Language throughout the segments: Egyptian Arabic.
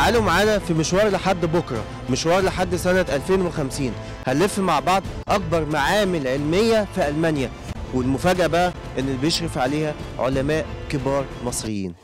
تعالوا معانا في مشوار لحد بكرة مشوار لحد سنة 2050 هنلف مع بعض أكبر معامل علمية في ألمانيا والمفاجأة بقى إن اللي بيشرف عليها علماء كبار مصريين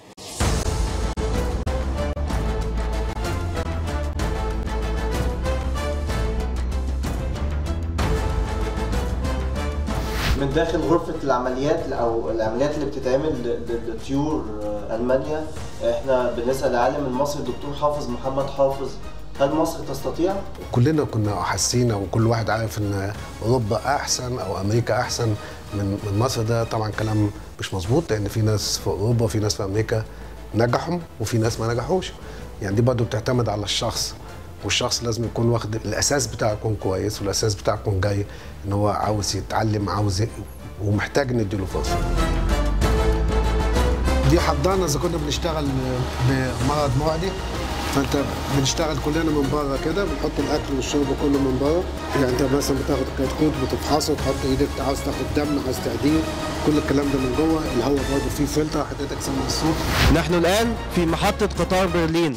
من داخل غرفة العمليات أو العمليات اللي بتتعمل ل- لطيور ألمانيا احنا بنسأل العالم المصري الدكتور حافظ محمد حافظ هل مصر تستطيع؟ كلنا كنا حاسين وكل واحد عارف ان اوروبا احسن او امريكا احسن من من مصر ده طبعا كلام مش مظبوط لان في ناس في اوروبا وفي ناس في امريكا نجحوا وفي ناس ما نجحوش يعني دي برضه بتعتمد على الشخص والشخص لازم يكون واخد الاساس بتاعه يكون كويس والاساس بتاعه يكون جاي ان هو عاوز يتعلم عاوز ي- ومحتاج نديله فرصه دي حضانه اذا كنا بنشتغل بمرض معدي فانت بنشتغل كلنا من بره كده بنحط الاكل والشرب كله من بره يعني انت مثلا بتاخد كتكوت بتفحصه تحط ايدك عاوز تاخد دم عاوز تعديل كل الكلام ده من جوه الهواء برضه فيه فلتر حضرتك سامع الصوت نحن الآن في محطة قطار برلين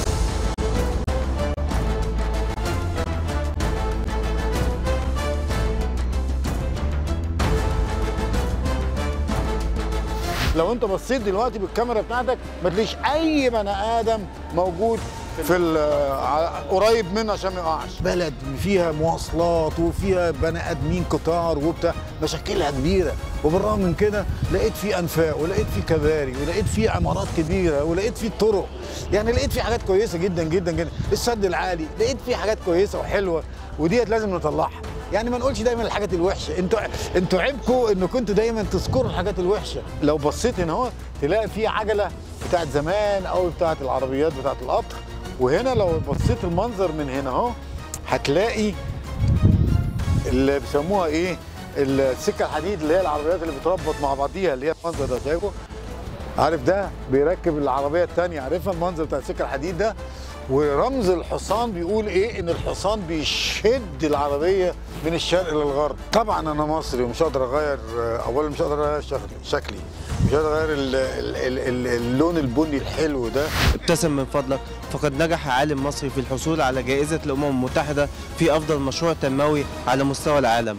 لو انت بصيت دلوقتي بالكاميرا بتاعتك ما تلاقيش اي بني ادم موجود في ال- ع- قريب منه عشان ما يقعش بلد فيها مواصلات وفيها بني ادمين كتار وبتاع مشاكلها كبيره وبالرغم من كده لقيت في انفاق ولقيت في كباري ولقيت في عمارات كبيره ولقيت في طرق يعني لقيت في حاجات كويسه جدا جدا جدا السد العالي لقيت في حاجات كويسه وحلوه وديت لازم نطلعها يعني ما نقولش دايما الحاجات الوحشه انتوا انتوا عيبكم انكم انتوا دايما تذكروا الحاجات الوحشه لو بصيت هنا اهو تلاقي في عجله بتاعت زمان او بتاعت العربيات بتاعت القطر وهنا لو بصيت المنظر من هنا اهو هتلاقي اللي بيسموها ايه السكه الحديد اللي هي العربيات اللي بتربط مع بعضيها اللي هي المنظر ده شايفه عارف ده بيركب العربيه الثانيه عارفها المنظر بتاع السكه الحديد ده ورمز الحصان بيقول ايه ان الحصان بيشد العربيه من الشرق للغرب طبعا انا مصري ومش هقدر اغير اولا مش هقدر اغير شكلي شكلي مش هقدر اغير ال- ال- ال- ال- اللون البني الحلو ده ابتسم من فضلك فقد نجح عالم مصري في الحصول على جائزة الأمم المتحدة في أفضل مشروع تنموي على مستوى العالم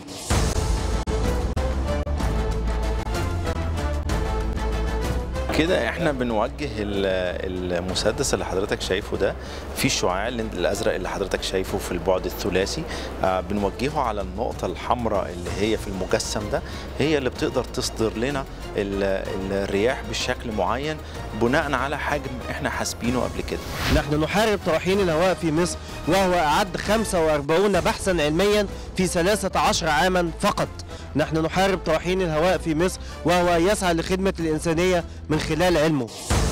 كده احنا بنوجه ال- المسدس اللي حضرتك شايفه ده في الشعاع اللي- الازرق اللي حضرتك شايفه في البعد الثلاثي آه، بنوجهه على النقطه الحمراء اللي هي في المجسم ده هي اللي بتقدر تصدر لنا ال- الرياح بشكل معين بناء على حجم احنا حاسبينه قبل كده نحن نحارب طواحين الهواء في مصر وهو أعد 45 بحثا علميا في 13 عاما فقط نحن نحارب طواحين الهواء في مصر وهو يسعى لخدمة الإنسانية من خلال علمه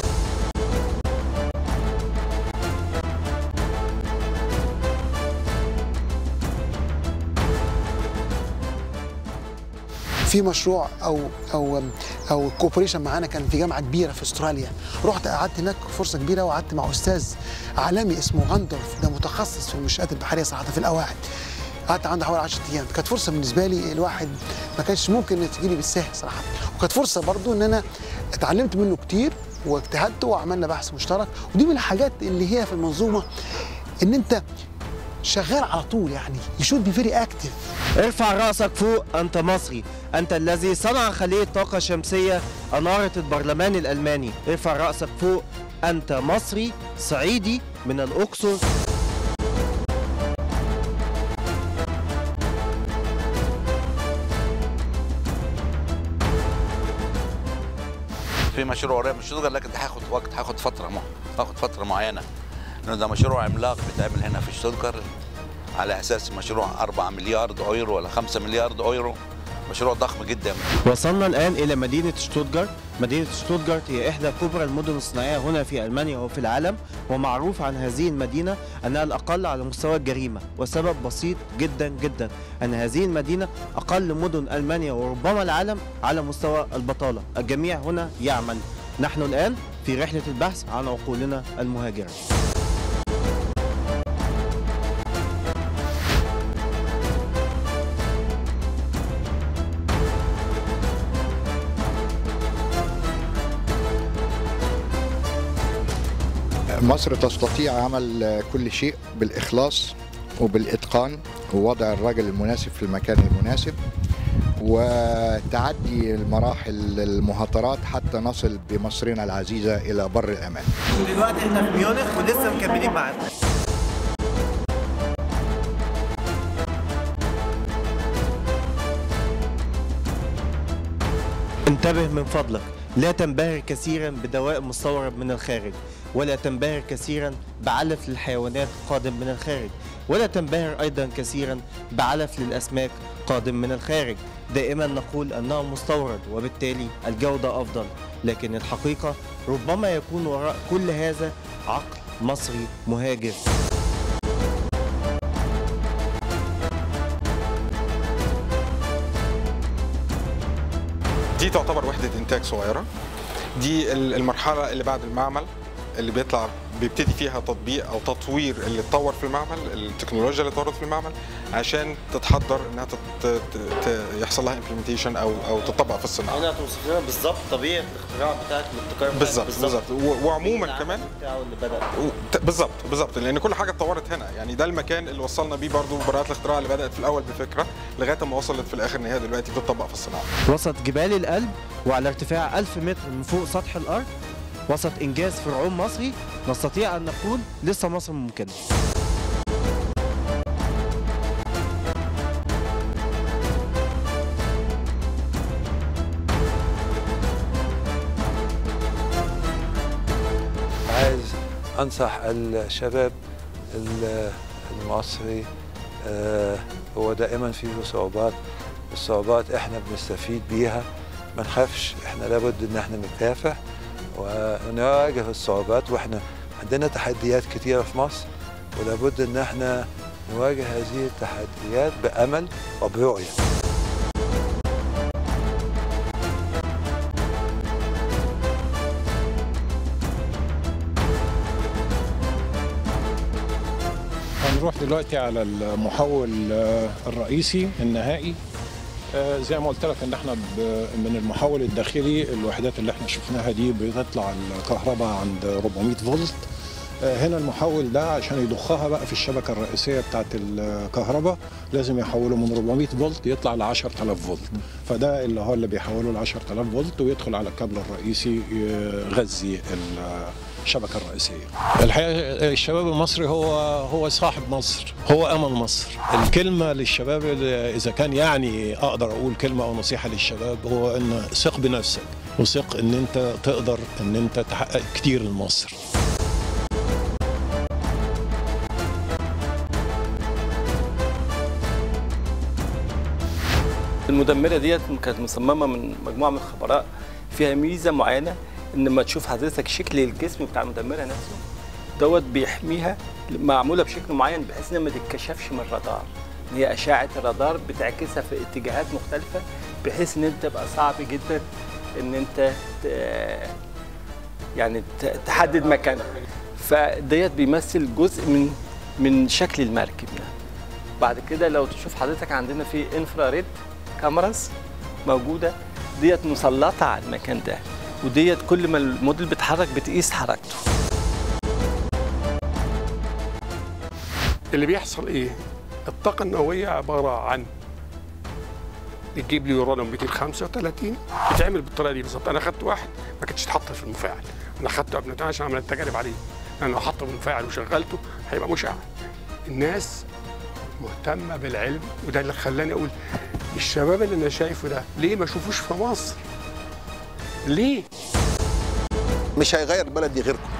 في مشروع او او او كوبريشن معانا كان في جامعه كبيره في استراليا رحت قعدت هناك فرصه كبيره وقعدت مع استاذ عالمي اسمه غاندولف ده متخصص في المنشات البحريه صراحه في القواعد قعدت عنده حوالي 10 ايام كانت فرصه بالنسبه لي الواحد ما كانش ممكن تجي لي بالسهل صراحه وكانت فرصه برضو ان انا اتعلمت منه كتير واجتهدت وعملنا بحث مشترك ودي من الحاجات اللي هي في المنظومه ان انت شغال على طول يعني you should be very active ارفع رأسك فوق أنت مصري أنت الذي صنع خلية طاقة شمسية أنارت البرلمان الألماني ارفع رأسك فوق أنت مصري صعيدي من الأقصر في مشروع قريب من شتوتجارت لكن ده هياخد وقت هياخد فتره ما هياخد فتره معينه لانه ده مشروع عملاق بيتعمل هنا في شتوتجارت على اساس مشروع 4 مليار اورو ولا 5 مليار اورو مشروع ضخم جدا وصلنا الآن إلى مدينة شتوتجارت مدينة شتوتجارت هي إحدى كبرى المدن الصناعية هنا في ألمانيا وفي العالم ومعروف عن هذه المدينة أنها الأقل على مستوى الجريمة وسبب بسيط جدا جدا أن هذه المدينة أقل مدن ألمانيا وربما العالم على مستوى البطالة الجميع هنا يعمل نحن الآن في رحلة البحث عن عقولنا المهاجرة مصر تستطيع عمل كل شيء بالإخلاص وبالإتقان ووضع الرجل المناسب في المكان المناسب وتعدي المراحل المهاترات حتى نصل بمصرنا العزيزة إلى بر الأمان دلوقتي احنا في ميونخ ولسه مكملين معاكم انتبه من فضلك لا تنبهر كثيرا بدواء مستورد من الخارج ولا تنبهر كثيرا بعلف للحيوانات قادم من الخارج ولا تنبهر ايضا كثيرا بعلف للاسماك قادم من الخارج دائما نقول انه مستورد وبالتالي الجوده افضل لكن الحقيقه ربما يكون وراء كل هذا عقل مصري مهاجر دي تعتبر وحدة إنتاج صغيرة دي ال- المرحلة اللي بعد المعمل اللي بيطلع بيبتدي فيها تطبيق أو تطوير اللي اتطور في المعمل التكنولوجيا اللي اتطورت في المعمل عشان تتحضر إنها تت... ت... ت... يحصل لها implementation أو أو تطبق في الصناعة هنا توصف لنا بالظبط طبيعه الاختراع بتاعك الابتكار بتاعك بالظبط بالظبط و- وعموما كمان بتاعه اللي بدا و- ت- بالظبط بالظبط لان كل حاجه اتطورت هنا يعني ده المكان اللي وصلنا بيه برضو براءات الاختراع اللي بدات في الاول بفكره لغايه ما وصلت في الاخر ان هي دلوقتي بتطبق في الصناعه وسط جبال الألب وعلى ارتفاع 1000 متر من فوق سطح الأرض وسط إنجاز فرعون مصري نستطيع أن نقول لسه مصر ممكنة عايز انصح الشباب ال- المصري آه، هو دائما فيه صعوبات الصعوبات احنا بنستفيد بيها ما نخافش احنا لابد ان احنا نكافح ونواجه الصعوبات واحنا عندنا تحديات كتيرة في مصر ولابد ان احنا نواجه هذه التحديات بأمل وبرؤية هنروح دلوقتي على المحول آه، الرئيسي النهائي آه، زي ما قلت لك ان احنا ب- من المحول الداخلي الوحدات اللي احنا شفناها دي بتطلع الكهرباء عند 400 فولت آه، هنا المحول ده عشان يضخها بقى في الشبكه الرئيسيه بتاعت الكهرباء لازم يحوله من 400 فولت يطلع ل 10000 فولت فده اللي هو اللي بيحوله ل 10000 فولت ويدخل على الكابل الرئيسي يغذي ال- الشبكه الرئيسيه. الحقيقه الشباب المصري هو هو صاحب مصر، هو امل مصر. الكلمه للشباب اللي اذا كان يعني اقدر اقول كلمه او نصيحه للشباب هو ان ثق بنفسك وثق ان انت تقدر ان انت تحقق كتير لمصر. المدمره ديت كانت مصممه من مجموعه من الخبراء فيها ميزه معينه ان لما تشوف حضرتك شكل الجسم بتاع المدمره نفسه دوت بيحميها معموله بشكل معين بحيث انها ما تتكشفش من الرادار ان هي اشعه الرادار بتعكسها في اتجاهات مختلفه بحيث ان انت تبقى صعب جدا ان انت ت- يعني ت- تحدد مكانها فديت بيمثل جزء من من شكل المركب ده بعد كده لو تشوف حضرتك عندنا في انفراريد كاميراز موجوده ديت مسلطه على المكان ده وديت كل ما الموديل بيتحرك بتقيس حركته اللي بيحصل ايه؟ الطاقة النووية عبارة عن بتجيب لي يورانيوم 235 بتعمل بالطريقة دي بالظبط، أنا أخدت واحد ما كانش اتحط في المفاعل، أنا أخدته قبل ما عشان عملت تجارب عليه، أنا لو حطه في المفاعل وشغلته هيبقى مشع. الناس مهتمة بالعلم وده اللي خلاني أقول الشباب اللي أنا شايفه ده ليه ما أشوفوش في مصر؟ ليه؟ مش هيغير البلد دي غيركم